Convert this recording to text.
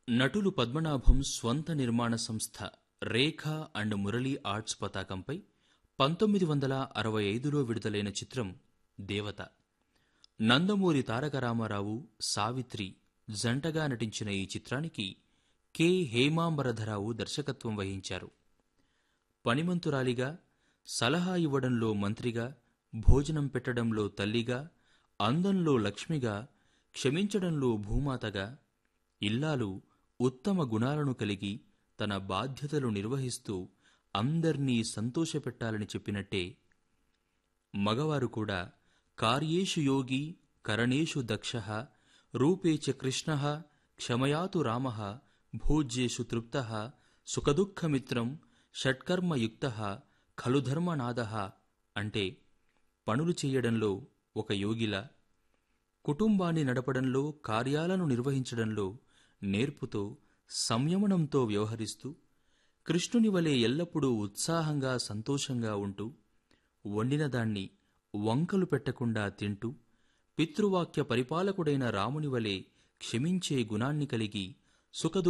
నటులు పద్మనాభం స్వంత నిర్మాణ సంస్థ రేఖ అండ్ మురళీ ఆర్ట్స్ పతాకంపై పంతొమ్మిది వందల అరవై ఐదులో విడుదలైన చిత్రం దేవత నందమూరి తారక రామారావు సావిత్రి జంటగా నటించిన ఈ చిత్రానికి కె హేమాంబరధరావు దర్శకత్వం వహించారు పనిమంతురాలిగా సలహా ఇవ్వడంలో మంత్రిగా భోజనం పెట్టడంలో తల్లిగా అందంలో లక్ష్మిగా క్షమించడంలో భూమాతగా ఇల్లాలు ఉత్తమ గుణాలను కలిగి తన బాధ్యతలు నిర్వహిస్తూ అందర్నీ సంతోషపెట్టాలని చెప్పినట్టే మగవారు కూడా కార్యేషు యోగి కరణేషు దక్ష రూపే చ కృష్ణ క్షమయాతు రామ భోజ్యేషు తృప్త సుఖదుఃఖమిత్రం షట్కర్మయుక్త ఖలు ధర్మనాద అంటే పనులు చేయడంలో ఒక యోగిలా కుటుంబాన్ని నడపడంలో కార్యాలను నిర్వహించడంలో నేర్పుతో సంయమనంతో వ్యవహరిస్తూ కృష్ణుని వలె ఎల్లప్పుడూ ఉత్సాహంగా సంతోషంగా ఉంటూ వండిన దాన్ని వంకలు పెట్టకుండా తింటూ పితృవాక్య పరిపాలకుడైన రాముని వలె క్షమించే గుణాన్ని కలిగి సుఖదు